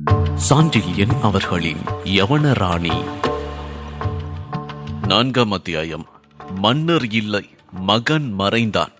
சாண்டில்யன் அவர்களின் யவனராணி நான்காம் அத்தியாயம் மன்னர் இல்லை மகன் மறைந்தான்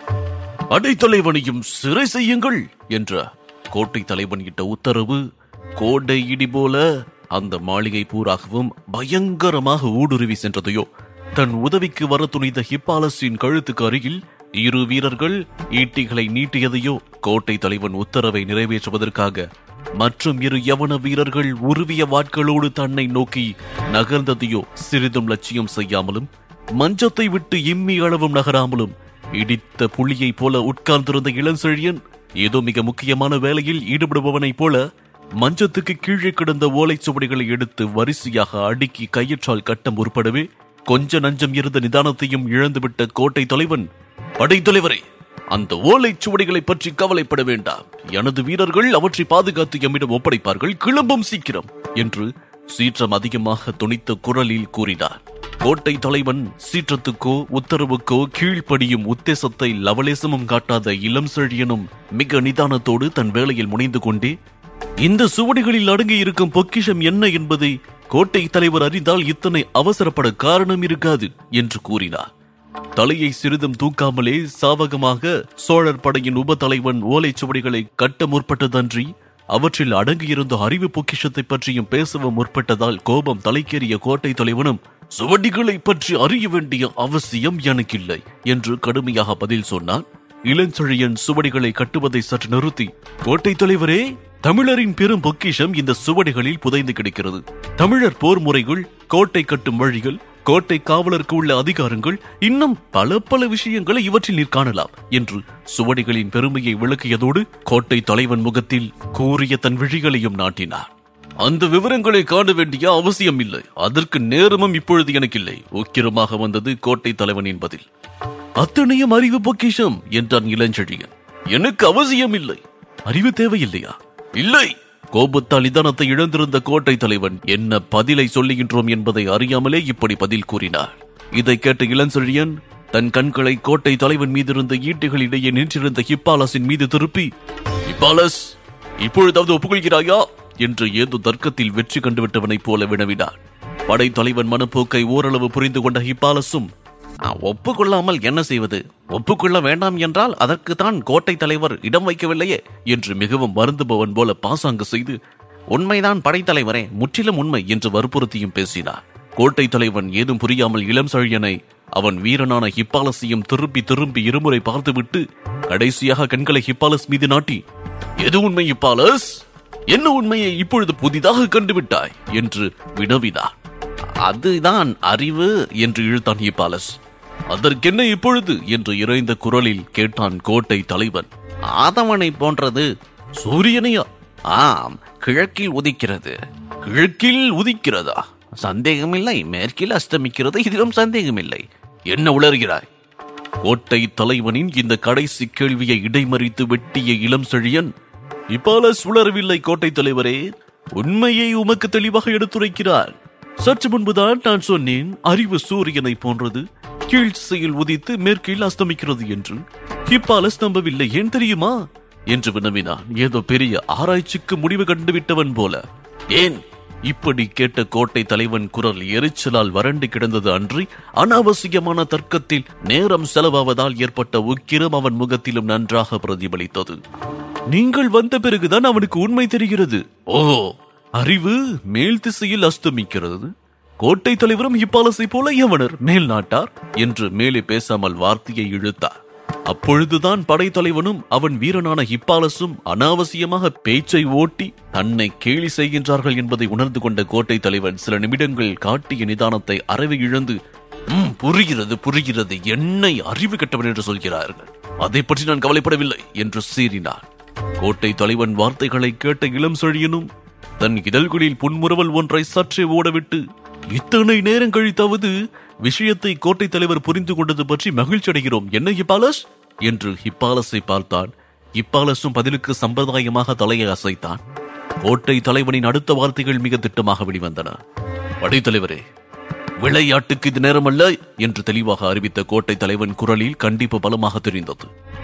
அடைத்தலைவனையும் சிறை செய்யுங்கள் என்ற கோட்டை தலைவன் இட்ட உத்தரவு கோடை இடி போல அந்த மாளிகை பூராகவும் பயங்கரமாக ஊடுருவி சென்றதையோ தன் உதவிக்கு வர துணிந்த ஹிப்பாலஸின் கழுத்துக்கு அருகில் இரு வீரர்கள் ஈட்டிகளை நீட்டியதையோ கோட்டை தலைவன் உத்தரவை நிறைவேற்றுவதற்காக மற்றும் இரு யவன வீரர்கள் உருவிய வாட்களோடு தன்னை நோக்கி நகர்ந்ததையோ சிறிதும் லட்சியம் செய்யாமலும் மஞ்சத்தை விட்டு இம்மி அளவும் நகராமலும் இடித்த புலியைப் போல உட்கார்ந்திருந்த இளஞ்செழியன் ஏதோ மிக முக்கியமான வேலையில் ஈடுபடுபவனைப் போல மஞ்சத்துக்கு கீழே கிடந்த ஓலைச்சுவடிகளை எடுத்து வரிசையாக அடுக்கி கையற்றால் கட்ட முற்படவே கொஞ்ச நஞ்சம் இருந்த நிதானத்தையும் இழந்துவிட்ட கோட்டை தலைவன் படைத்தலைவரே அந்த ஓலைச்சுவடிகளை பற்றி கவலைப்பட வேண்டாம் எனது வீரர்கள் அவற்றை பாதுகாத்து எம்மிடம் ஒப்படைப்பார்கள் கிளம்பும் சீக்கிரம் என்று சீற்றம் அதிகமாக துணித்த குரலில் கூறினார் கோட்டை தலைவன் சீற்றத்துக்கோ உத்தரவுக்கோ கீழ்ப்படியும் உத்தேசத்தை லவலேசமும் காட்டாத இளம் செழியனும் மிக நிதானத்தோடு தன் வேலையில் முனைந்து கொண்டே இந்த சுவடிகளில் அடங்கி இருக்கும் பொக்கிஷம் என்ன என்பதை கோட்டை தலைவர் அறிந்தால் இத்தனை அவசரப்பட காரணம் இருக்காது என்று கூறினார் தலையை சிறிதும் தூக்காமலே சாவகமாக சோழர் படையின் உப தலைவன் ஓலைச்சுவடிகளை கட்ட முற்பட்டதன்றி அவற்றில் அடங்கியிருந்த அறிவு பொக்கிஷத்தை பற்றியும் பேசவும் முற்பட்டதால் கோபம் தலைக்கேறிய கோட்டை தலைவனும் சுவடிகளை பற்றி அறிய வேண்டிய அவசியம் எனக்கில்லை என்று கடுமையாக பதில் சொன்னான் இளஞ்செழியன் சுவடிகளை கட்டுவதை சற்று நிறுத்தி கோட்டை தலைவரே தமிழரின் பெரும் பொக்கிஷம் இந்த சுவடிகளில் புதைந்து கிடக்கிறது தமிழர் போர் முறைகள் கோட்டை கட்டும் வழிகள் கோட்டை காவலருக்கு உள்ள அதிகாரங்கள் இன்னும் பல பல விஷயங்களை இவற்றில் நீர் காணலாம் என்று சுவடிகளின் பெருமையை விளக்கியதோடு கோட்டை தலைவன் முகத்தில் கூறிய தன் விழிகளையும் நாட்டினார் அந்த விவரங்களை காண வேண்டிய அவசியம் இல்லை அதற்கு நேரமும் இப்பொழுது எனக்கில்லை உக்கிரமாக வந்தது கோட்டை தலைவனின் பதில் அத்தனையும் அறிவு பொக்கிஷம் என்றான் இளஞ்செழியன் எனக்கு அவசியம் இல்லை அறிவு தேவையில்லையா இல்லை கோபத்தால் நிதானத்தை இழந்திருந்த கோட்டை தலைவன் என்ன பதிலை சொல்லுகின்றோம் என்பதை அறியாமலே இப்படி பதில் கூறினார் இதை கேட்ட இளஞ்செழியன் தன் கண்களை கோட்டை தலைவன் மீது இருந்த ஈட்டுகளிடையே நின்றிருந்த ஹிப்பாலஸின் மீது திருப்பி ஹிப்பாலஸ் இப்பொழுதாவது ஒப்புக்கொள்கிறாயா என்று ஏதோ தர்க்கத்தில் வெற்றி கண்டுவிட்டவனைப் போல வினவினார் படைத்தலைவன் மனப்போக்கை ஓரளவு புரிந்து கொண்ட ஹிப்பாலஸும் "ஆ, ஒப்புக்கொள்ளாமல் என்ன செய்வது ஒப்புக்கொள்ள வேண்டாம் என்றால் அதற்கு தான் கோட்டை தலைவர் இடம் வைக்கவில்லையே என்று மிகவும் வருந்துபவன் போல பாசாங்கு செய்து உண்மைதான் படைத்தலைவரே முற்றிலும் உண்மை என்று வற்புறுத்தியும் பேசினார் கோட்டை தலைவன் ஏதும் புரியாமல் இளம் சழியனை அவன் வீரனான ஹிப்பாலஸையும் திரும்பி திரும்பி இருமுறை பார்த்துவிட்டு கடைசியாக கண்களை ஹிப்பாலஸ் மீது நாட்டி எது உண்மை ஹிப்பாலஸ் என்ன உண்மையை இப்பொழுது புதிதாக கண்டுவிட்டாய் என்று வினவினார் அதுதான் அறிவு என்று இழுத்தான் ஹிப்பாலஸ் அதற்கென்ன இப்பொழுது என்று இறைந்த குரலில் கேட்டான் கோட்டை தலைவன் ஆதவனை போன்றது சூரியனையா ஆம் கிழக்கில் உதிக்கிறது கிழக்கில் உதிக்கிறதா சந்தேகமில்லை மேற்கில் அஸ்தமிக்கிறது இதிலும் சந்தேகமில்லை என்ன உளறுகிறாய் கோட்டை தலைவனின் இந்த கடைசி கேள்வியை இடைமறித்து வெட்டிய இளம் செழியன் இப்பாலஸ் உளரவில்லை கோட்டை தலைவரே உண்மையை உமக்கு தெளிவாக எடுத்துரைக்கிறார் சற்று முன்புதான் நான் சொன்னேன் அறிவு சூரியனை போன்றது கீழ் திசையில் உதித்து மேற்கில் அஸ்தமிக்கிறது என்று ஹிப்பாலஸ் நம்பவில்லை ஏன் தெரியுமா என்று வினவினான் ஏதோ பெரிய ஆராய்ச்சிக்கு முடிவு கண்டுவிட்டவன் போல ஏன் இப்படி கேட்ட கோட்டை தலைவன் குரல் எரிச்சலால் வறண்டு கிடந்தது அன்றி அனாவசியமான தர்க்கத்தில் நேரம் செலவாவதால் ஏற்பட்ட உக்கிரம் அவன் முகத்திலும் நன்றாக பிரதிபலித்தது நீங்கள் வந்த பிறகுதான் அவனுக்கு உண்மை தெரிகிறது ஓ அறிவு மேல் திசையில் அஸ்தமிக்கிறது கோட்டை தலைவரும் ஹிப்பாலஸை போல யவனர் மேல் நாட்டார் என்று மேலே பேசாமல் வார்த்தையை இழுத்தார் அப்பொழுதுதான் படைத்தலைவனும் அவன் வீரனான ஹிப்பாலஸும் அனாவசியமாக பேச்சை ஓட்டி தன்னை கேலி செய்கின்றார்கள் என்பதை உணர்ந்து கொண்ட கோட்டை தலைவன் சில நிமிடங்கள் காட்டிய நிதானத்தை அறவை இழந்து "ம், புரிகிறது புரிகிறது என்னை அறிவு கெட்டவன் என்று சொல்கிறார்கள் அதை பற்றி நான் கவலைப்படவில்லை என்று சீறினார் கோட்டை தலைவன் வார்த்தைகளை கேட்ட இளம் செழியனும் தன் இதழ்களில் புன்முறுவல் ஒன்றை சற்றே ஓடவிட்டு இத்தனை நேரம் கழித்தாவது விஷயத்தை கோட்டை தலைவர் புரிந்து கொண்டது பற்றி மகிழ்ச்சி அடைகிறோம் என்ன ஹிப்பாலஸ் என்று ஹிப்பாலஸை பார்த்தான் ஹிப்பாலஸும் பதிலுக்கு சம்பிரதாயமாக தலையை அசைத்தான் கோட்டை தலைவனின் அடுத்த வார்த்தைகள் மிக திட்டமாக வெளிவந்தன படைத்தலைவரே விளையாட்டுக்கு இது நேரமல்ல என்று தெளிவாக அறிவித்த கோட்டை தலைவன் குரலில் கண்டிப்பு பலமாக தெரிந்தது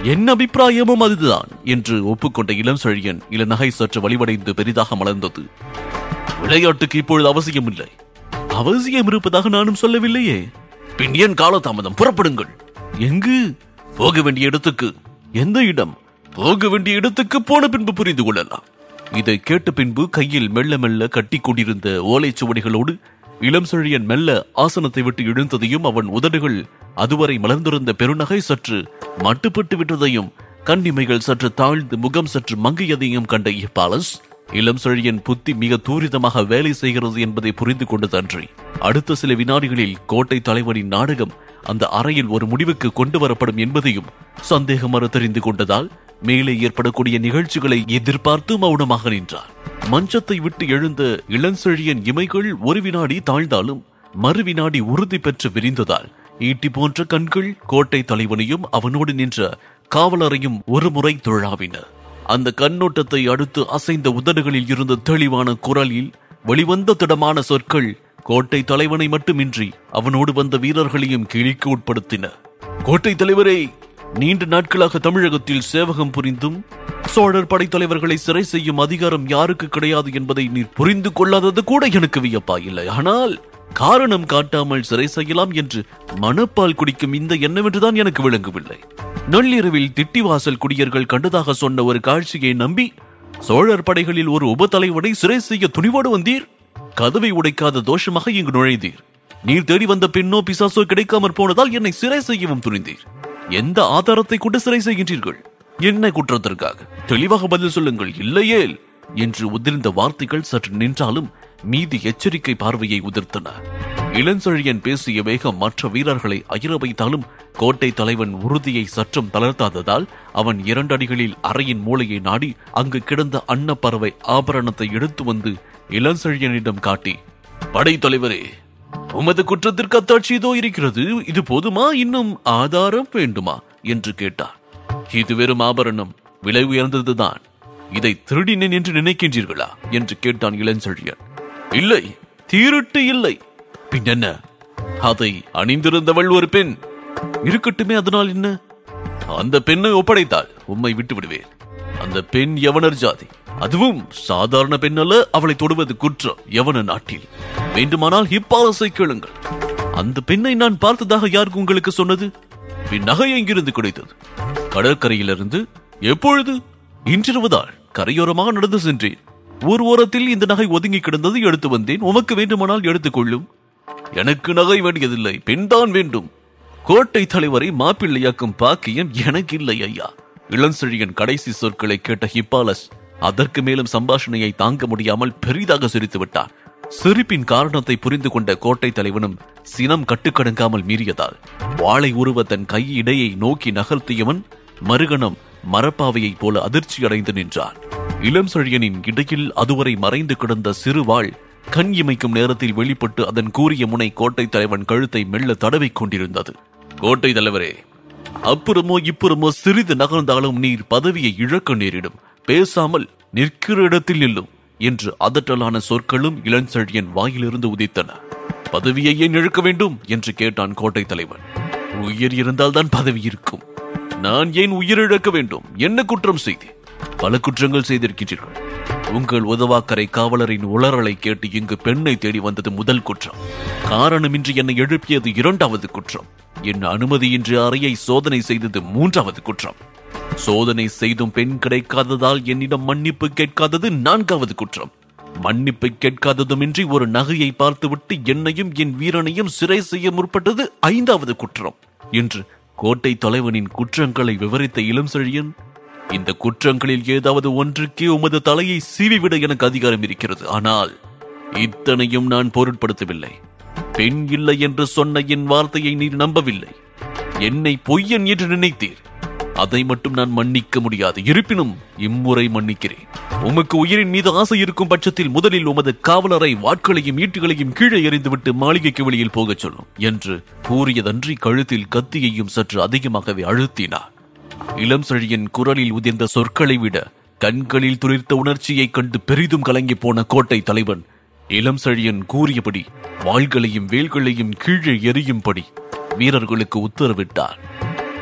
என் அபிப்பிராயமும் அதுதான் என்று ஒப்புக்கொண்ட இளம் செழியன் இளநகை சற்று வலிவடைந்து பெரிதாக மலர்ந்தது விளையாட்டுக்கு இப்பொழுது அவசியம் இல்லை அவசியம் இருப்பதாக நானும் சொல்லவில்லையே பின் ஏன் காலதாமதம் புறப்படுங்கள் எங்கு போக வேண்டிய இடத்துக்கு எந்த இடம் போக வேண்டிய இடத்துக்கு போன பின்பு புரிந்து கொள்ளலாம் இதை கேட்ட பின்பு கையில் மெல்ல மெல்ல கட்டி கொண்டிருந்த ஓலைச்சுவடிகளோடு இளம் செழியன் மெல்ல ஆசனத்தை விட்டு எழுந்ததையும் அவன் உதடுகள் அதுவரை மலர்ந்திருந்த பெருநகை சற்று மட்டுப்பட்டு விட்டதையும் கண்ணிமைகள் சற்று தாழ்ந்து முகம் சற்று மங்கியதையும் கண்ட இப்பாலஸ் இளம் செழியன் புத்தி மிக தூரிதமாக வேலை செய்கிறது என்பதை புரிந்து கொண்டதன்றி அடுத்த சில வினாடிகளில் கோட்டை தலைவனின் நாடகம் அந்த அறையில் ஒரு முடிவுக்கு கொண்டு வரப்படும் என்பதையும் சந்தேகமற தெரிந்து கொண்டதால் மேலே ஏற்படக்கூடிய நிகழ்ச்சிகளை எதிர்பார்த்து மௌனமாக நின்றார் மஞ்சத்தை விட்டு எழுந்த இளஞ்செழியன் இமைகள் ஒரு வினாடி தாழ்ந்தாலும் மறு வினாடி உறுதி பெற்று விரிந்ததால் ஈட்டி போன்ற கண்கள் கோட்டை தலைவனையும் அவனோடு நின்ற காவலரையும் ஒரு முறை தொழாவின அந்த கண்ணோட்டத்தை அடுத்து அசைந்த உதடுகளில் இருந்த தெளிவான குரலில் வெளிவந்த திடமான சொற்கள் கோட்டை தலைவனை மட்டுமின்றி அவனோடு வந்த வீரர்களையும் கிழிக்கு உட்படுத்தின கோட்டை தலைவரே நீண்ட நாட்களாக தமிழகத்தில் சேவகம் புரிந்தும் சோழர் படைத்தலைவர்களை சிறை செய்யும் அதிகாரம் யாருக்கு கிடையாது என்பதை நீர் புரிந்து கொள்ளாதது கூட எனக்கு வியப்பா இல்லை ஆனால் காரணம் காட்டாமல் சிறை செய்யலாம் என்று மனப்பால் குடிக்கும் இந்த எண்ணமென்றுதான் எனக்கு விளங்கவில்லை நள்ளிரவில் திட்டிவாசல் குடியர்கள் கண்டதாக சொன்ன ஒரு காட்சியை நம்பி சோழர் படைகளில் ஒரு உபத்தலைவனை சிறை செய்ய துணிவோடு வந்தீர் கதவை உடைக்காத தோஷமாக இங்கு நுழைந்தீர் நீர் தேடி வந்த பெண்ணோ பிசாசோ கிடைக்காமற் போனதால் என்னை சிறை செய்யவும் துணிந்தீர் எந்த ஆதாரத்தை கொண்டு சிறை செய்கின்றீர்கள் என்ன குற்றத்திற்காக தெளிவாக பதில் சொல்லுங்கள் இல்லையேல் என்று உதிர்ந்த வார்த்தைகள் சற்று நின்றாலும் மீதி எச்சரிக்கை பார்வையை உதிர்த்தன இளஞ்செழியன் பேசிய வேகம் மற்ற வீரர்களை அயிர வைத்தாலும் கோட்டை தலைவன் உறுதியை சற்றும் தளர்த்தாததால் அவன் இரண்டடிகளில் அறையின் மூலையை நாடி அங்கு கிடந்த அன்னப்பறவை ஆபரணத்தை எடுத்து வந்து இளஞ்செழியனிடம் காட்டி படைத்தலைவரே உமது குற்றத்திற்கு அத்தாட்சி இதோ இருக்கிறது இது போதுமா இன்னும் ஆதாரம் வேண்டுமா என்று கேட்டார் இது வெறும் ஆபரணம் விலை உயர்ந்ததுதான் இதை திருடினேன் என்று நினைக்கின்றீர்களா என்று கேட்டான் இளஞ்செழியன் இல்லை தீருட்டு இல்லை பின் என்ன அதை அணிந்திருந்தவள் ஒரு பெண் இருக்கட்டுமே அதனால் என்ன அந்த பெண்ணை ஒப்படைத்தால் உம்மை விட்டு விடுவேன் அந்த பெண் யவனர் ஜாதி அதுவும் சாதாரண பெண் அல்ல அவளை தொடுவது குற்றம் யவன நாட்டில் வேண்டுமானால் ஹிப்பாலஸை கேளுங்கள் அந்த பெண்ணை நான் பார்த்ததாக யாருக்கு உங்களுக்கு சொன்னது பின் நகை எங்கிருந்து கிடைத்தது கடற்கரையிலிருந்து எப்பொழுது இன்றிரவுதான் கரையோரமாக நடந்து சென்றேன் ஒரு ஓரத்தில் இந்த நகை ஒதுங்கி கிடந்தது எடுத்து வந்தேன் உமக்கு வேண்டுமானால் எடுத்துக்கொள்ளும் எனக்கு நகை வேண்டியதில்லை பெண்தான் வேண்டும் கோட்டை தலைவரை மாப்பிள்ளையாக்கும் பாக்கியம் எனக்கு இல்லை ஐயா இளஞ்செழியன் கடைசி சொற்களை கேட்ட ஹிப்பாலஸ் அதற்கு மேலும் சம்பாஷணையை தாங்க முடியாமல் பெரிதாக சிரித்து விட்டார் சிரிப்பின் காரணத்தை புரிந்து கொண்ட கோட்டை தலைவனும் சினம் கட்டுக்கடங்காமல் மீறியதால் வாளை உருவ தன் கை இடையை நோக்கி நகர்த்தியவன் மறுகணம் மரப்பாவையைப் போல அதிர்ச்சி அடைந்து நின்றான் இளம் செழியனின் இடையில் அதுவரை மறைந்து கிடந்த சிறு வாள் கண் இமைக்கும் நேரத்தில் வெளிப்பட்டு அதன் கூரிய முனை கோட்டை தலைவன் கழுத்தை மெல்ல தடவிக் கொண்டிருந்தது கோட்டை தலைவரே அப்புறமோ இப்புறமோ சிறிது நகர்ந்தாலும் நீர் பதவியை இழக்க நேரிடும் பேசாமல் நிற்கிற இடத்தில் நில்லும் என்று அதட்டலான சொற்களும் இளஞ்செழியன் வாயிலிருந்து உதித்தன பதவியை ஏன் இழக்க வேண்டும் என்று கேட்டான் கோட்டை தலைவன் உயிர் இருந்தால்தான் பதவி இருக்கும் நான் ஏன் உயிர் இழக்க வேண்டும் என்ன குற்றம் செய்தேன் பல குற்றங்கள் செய்திருக்கிறீர்கள் உங்கள் உதவாக்கரை காவலரின் உளறலை கேட்டு இங்கு பெண்ணை தேடி வந்தது முதல் குற்றம் காரணமின்றி என்னை எழுப்பியது இரண்டாவது குற்றம் என் அனுமதியின்றி அறையை சோதனை செய்தது மூன்றாவது குற்றம் சோதனை செய்தும் பெண் கிடைக்காததால் என்னிடம் மன்னிப்பு கேட்காதது நான்காவது குற்றம் மன்னிப்பை கேட்காததுமின்றி ஒரு நகையை பார்த்துவிட்டு என்னையும் என் வீரனையும் சிறை செய்ய முற்பட்டது ஐந்தாவது குற்றம் என்று கோட்டை தலைவனின் குற்றங்களை விவரித்த இளம் செழியன் இந்த குற்றங்களில் ஏதாவது ஒன்றுக்கே உமது தலையை சீவிவிட எனக்கு அதிகாரம் இருக்கிறது ஆனால் இத்தனையும் நான் பொருட்படுத்தவில்லை பெண் இல்லை என்று சொன்ன என் வார்த்தையை நீர் நம்பவில்லை என்னை பொய்யன் என்று நினைத்தீர் அதை மட்டும் நான் மன்னிக்க முடியாது இருப்பினும் இம்முறை மன்னிக்கிறேன் உமக்கு உயிரின் மீது ஆசை இருக்கும் பட்சத்தில் முதலில் உமது காவலரை வாட்களையும் ஈட்டுகளையும் கீழே எறிந்துவிட்டு மாளிகைக்கு வெளியில் போகச் சொல்லும் என்று கூறியதன்றி கழுத்தில் கத்தியையும் சற்று அதிகமாகவே அழுத்தினார் இளம் செழியன் குரலில் உதிர்ந்த சொற்களை விட கண்களில் துளிர்த்த உணர்ச்சியைக் கண்டு பெரிதும் கலங்கி போன கோட்டை தலைவன் இளம் செழியன் கூறியபடி வாள்களையும் வேல்களையும் கீழே எறியும்படி வீரர்களுக்கு உத்தரவிட்டார்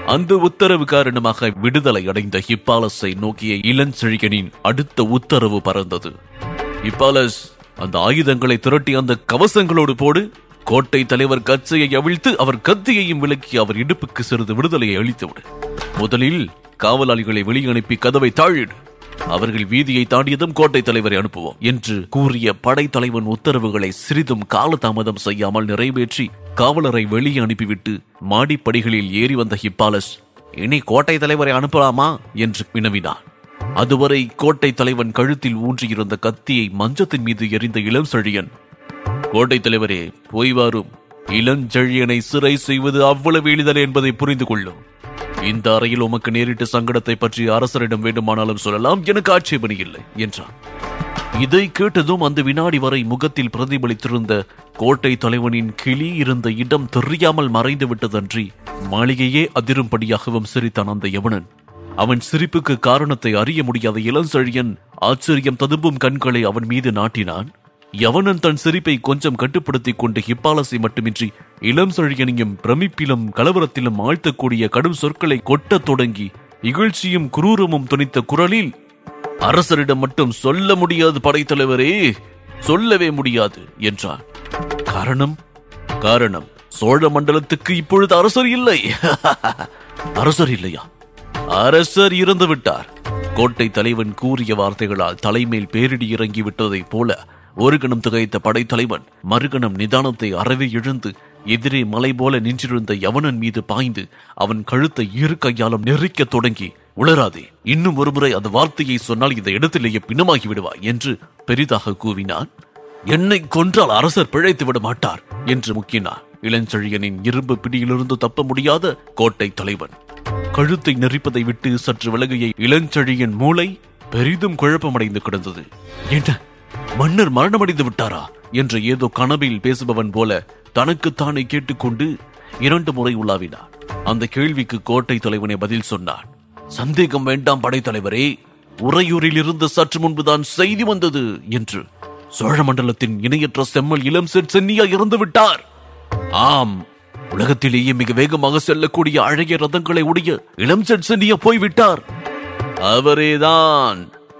அந்த உத்தரவு காரணமாக விடுதலை அடைந்த ஹிப்பாலஸை நோக்கிய இளஞ்செழியனின் அடுத்த உத்தரவு பறந்தது ஹிப்பாலஸ் அந்த ஆயுதங்களை திரட்டி அந்த கவசங்களோடு போடு கோட்டை தலைவர் கச்சையை அவிழ்த்து அவர் கத்தியையும் விலக்கி அவர் இடுப்புக்கு சிறிது விடுதலையை அளித்துவிடு முதலில் காவலாளிகளை வெளியே அனுப்பி கதவை தாழிடு அவர்கள் வீதியை தாண்டியதும் கோட்டை தலைவரை அனுப்புவோம் என்று கூறிய படைத்தலைவன் உத்தரவுகளை சிறிதும் காலதாமதம் செய்யாமல் நிறைவேற்றி காவலரை வெளியே அனுப்பிவிட்டு மாடிப்படிகளில் ஏறி வந்த ஹிப்பாலஸ் இனி கோட்டை தலைவரை அனுப்பலாமா என்று வினவினான் அதுவரை கோட்டை தலைவன் கழுத்தில் ஊன்றியிருந்த கத்தியை மஞ்சத்தின் மீது எறிந்த இளம் செழியன் கோட்டை தலைவரே போய் வாரும் இளஞ்செழியனை சிறை செய்வது அவ்வளவு எளிதல் என்பதை புரிந்து கொள்ளும் இந்த அறையில் உமக்கு நேரிட்ட சங்கடத்தை பற்றி அரசரிடம் வேண்டுமானாலும் சொல்லலாம் எனக்கு ஆட்சேபணி இல்லை என்றான் இதை கேட்டதும் அந்த வினாடி வரை முகத்தில் பிரதிபலித்திருந்த கோட்டை தலைவனின் கிளி இருந்த இடம் தெரியாமல் மறைந்து விட்டதன்றி மாளிகையே அதிரும்படியாகவும் சிரித்தான் அந்த யவனன் அவன் சிரிப்புக்கு காரணத்தை அறிய முடியாத இளஞ்செழியன் ஆச்சரியம் ததும்பும் கண்களை அவன் மீது நாட்டினான் யவனன் தன் சிரிப்பை கொஞ்சம் கட்டுப்படுத்திக் கொண்டு ஹிப்பாலஸை மட்டுமின்றி இளம் செழியனையும் பிரமிப்பிலும் கலவரத்திலும் ஆழ்த்தக்கூடிய கடும் சொற்களை கொட்டத் தொடங்கி இகழ்ச்சியும் குரூரமும் துணித்த குரலில் அரசரிடம் மட்டும் சொல்ல முடியாது படைத்தலைவரே சொல்லவே முடியாது என்றான் காரணம் காரணம் சோழ மண்டலத்துக்கு இப்பொழுது அரசர் இல்லை அரசர் இல்லையா அரசர் இறந்து விட்டார் கோட்டை தலைவன் கூறிய வார்த்தைகளால் தலைமேல் பேரிடி இறங்கி விட்டதைப் போல ஒரு கணம் திகைத்த படைத்தலைவன் மறுகணம் நிதானத்தை அறவே இழந்து எதிரே மலை போல நின்றிருந்த யவனன் மீது பாய்ந்து அவன் கழுத்தை இரு கையாலும் நெரிக்கத் தொடங்கி உளராதே இன்னும் ஒருமுறை அந்த வார்த்தையை சொன்னால் இந்த இடத்திலேயே பிணமாகி விடுவாய் என்று பெரிதாக கூவினான் என்னை கொன்றால் அரசர் பிழைத்து விட மாட்டார் என்று முக்கினார் இளஞ்செழியனின் இரும்பு பிடியிலிருந்து தப்ப முடியாத கோட்டை தலைவன் கழுத்தை நெரிப்பதை விட்டு சற்று விலகையை இளஞ்செழியன் மூளை பெரிதும் குழப்பமடைந்து கிடந்தது என்ன மன்னர் மரணமடைந்து விட்டாரா என்று ஏதோ கனவில் பேசுபவன் போல தனக்குத்தானே கேட்டுக்கொண்டு இரண்டு முறை உலாவினார் அந்த கேள்விக்கு கோட்டை தலைவனை பதில் சொன்னான் சந்தேகம் வேண்டாம் படைத்தலைவரே உறையூரில் இருந்து சற்று முன்புதான் செய்தி வந்தது என்று சோழ மண்டலத்தின் இணையற்ற செம்மல் இளம் செட் சென்னியா இறந்து விட்டார் ஆம் உலகத்திலேயே மிக வேகமாக செல்லக்கூடிய அழகிய ரதங்களை உடைய இளம் செட் சென்னியா போய்விட்டார் அவரேதான்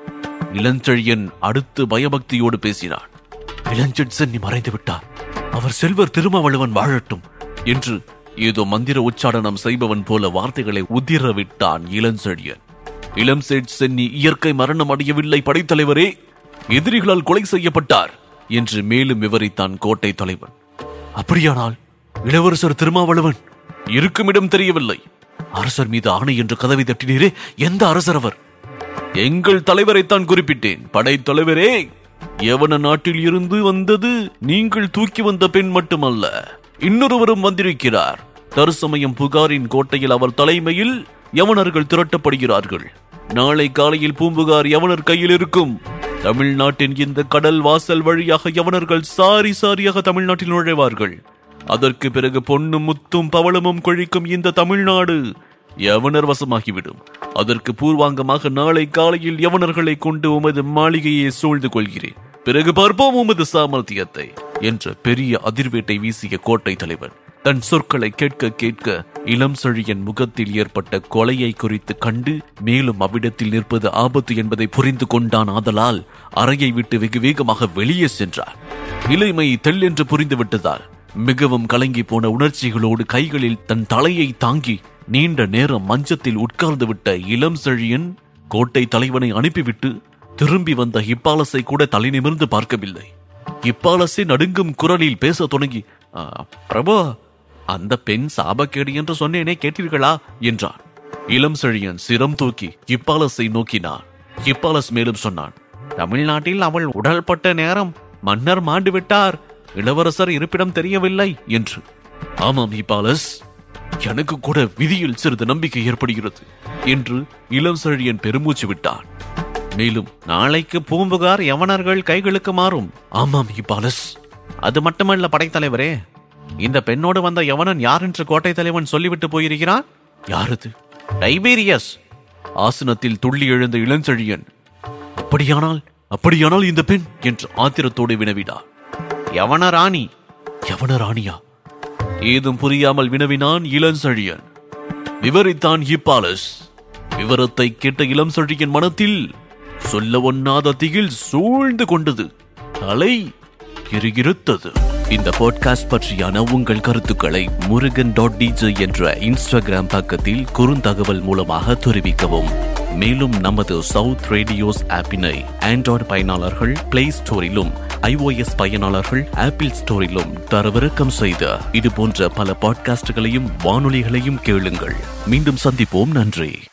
இளஞ்செழியன் அடுத்து பயபக்தியோடு பேசினான் இளஞ்செட் சென்னி மறைந்து விட்டார் அவர் செல்வர் திருமாவளவன் வாழட்டும் என்று ஏதோ மந்திர உச்சாடனம் செய்பவன் போல வார்த்தைகளை உதிர விட்டான் இளஞ்செழியன் இளம் சேட் சென்னி இயற்கை மரணம் அடையவில்லை படைத்தலைவரே எதிரிகளால் கொலை செய்யப்பட்டார் என்று மேலும் விவரித்தான் கோட்டை தலைவன் அப்படியானால் இளவரசர் திருமாவளவன் இருக்குமிடம் தெரியவில்லை அரசர் மீது ஆணை என்று கதவை தட்டினீரே எந்த அரசர் அவர் எங்கள் தலைவரைத்தான் குறிப்பிட்டேன் படைத்தலைவரே யவன நாட்டில் இருந்து வந்தது நீங்கள் தூக்கி வந்த பெண் மட்டுமல்ல இன்னொருவரும் வந்திருக்கிறார் தற்சமயம் புகாரின் கோட்டையில் அவர் தலைமையில் யவனர்கள் திரட்டப்படுகிறார்கள் நாளை காலையில் பூம்புகார் யவனர் கையில் இருக்கும் தமிழ்நாட்டின் இந்த கடல் வாசல் வழியாக யவனர்கள் சாரி சாரியாக தமிழ்நாட்டில் நுழைவார்கள் அதற்கு பிறகு பொன்னும் முத்தும் பவளமும் கொழிக்கும் இந்த தமிழ்நாடு யவனர் வசமாகிவிடும் அதற்கு பூர்வாங்கமாக நாளை காலையில் யவனர்களை கொண்டு உமது மாளிகையை சூழ்ந்து கொள்கிறேன் பிறகு பார்ப்போம் உமது சாமர்த்தியத்தை என்ற பெரிய அதிர்வேட்டை வீசிய கோட்டை தலைவன் தன் சொற்களை கேட்க கேட்க இளம் செழியன் முகத்தில் ஏற்பட்ட கொலையை குறித்து கண்டு மேலும் அவ்விடத்தில் நிற்பது ஆபத்து என்பதை புரிந்து கொண்டான் ஆதலால் அறையை விட்டு வெகு வேகமாக வெளியே சென்றார் நிலைமை தெள்ளென்று புரிந்து விட்டதால் மிகவும் கலங்கி போன உணர்ச்சிகளோடு கைகளில் தன் தலையை தாங்கி நீண்ட நேரம் மஞ்சத்தில் உட்கார்ந்து விட்ட இளம் செழியன் கோட்டை தலைவனை அனுப்பிவிட்டு திரும்பி வந்த ஹிப்பாலஸை கூட தலை நிமிர்ந்து பார்க்கவில்லை ஹிப்பாலஸை நடுங்கும் குரலில் பேசத் தொடங்கி "ஆ, பிரபு அந்த பெண் சாபக்கேடு என்று சொன்னேனே கேட்டீர்களா என்றான் இளம் செழியன் சிரம் தூக்கி ஹிப்பாலஸை நோக்கினான் ஹிப்பாலஸ் மேலும் சொன்னான் தமிழ்நாட்டில் அவள் உடல்பட்ட நேரம் மன்னர் மாண்டு விட்டார் இளவரசர் இருப்பிடம் தெரியவில்லை என்று ஆமாம் ஹிப்பாலஸ் எனக்கு கூட விதியில் சிறிது நம்பிக்கை ஏற்படுகிறது என்று இளம் செழியன் பெருமூச்சு விட்டான் மேலும் நாளைக்கு பூம்புகார் யவனர்கள் கைகளுக்கு மாறும் ஆமாம் ஹிப்பாலஸ் அது மட்டுமல்ல படைத்தலைவரே இந்த பெண்ணோடு வந்த யவனன் யார் என்று கோட்டை தலைவன் சொல்லிவிட்டு போயிருக்கிறான் யாரது டைபீரியஸ் ஆசனத்தில் துள்ளி எழுந்த இளஞ்செழியன் அப்படியானால் அப்படியானால் இந்த பெண் என்று ஆத்திரத்தோடு வினவினார் யவன ராணி யவன ராணியா ஏதும் புரியாமல் வினவினான் இளஞ்செழியன் விவரித்தான் ஹிப்பாலஸ் விவரத்தை கேட்ட இளம் செழியின் மனத்தில் சொல்ல ஒண்ணாத திகில் சூழ்ந்து கொண்டது தலை கிருகிருத்தது இந்த பாட்காஸ்ட் பற்றியான உங்கள் கருத்துக்களை முருகன் டாட் டிஜே என்ற இன்ஸ்டாகிராம் பக்கத்தில் குறுந்தகவல் மூலமாக தெரிவிக்கவும் மேலும் நமது சவுத் ரேடியோஸ் ஆப்பினை ஆண்ட்ராய்டு பயனாளர்கள் பிளே ஸ்டோரிலும் ஐஓஎஸ் பயனாளர்கள் ஆப்பிள் ஸ்டோரிலும் தரவிறக்கம் செய்த இது போன்ற பல பாட்காஸ்டுகளையும் வானொலிகளையும் கேளுங்கள் மீண்டும் சந்திப்போம் நன்றி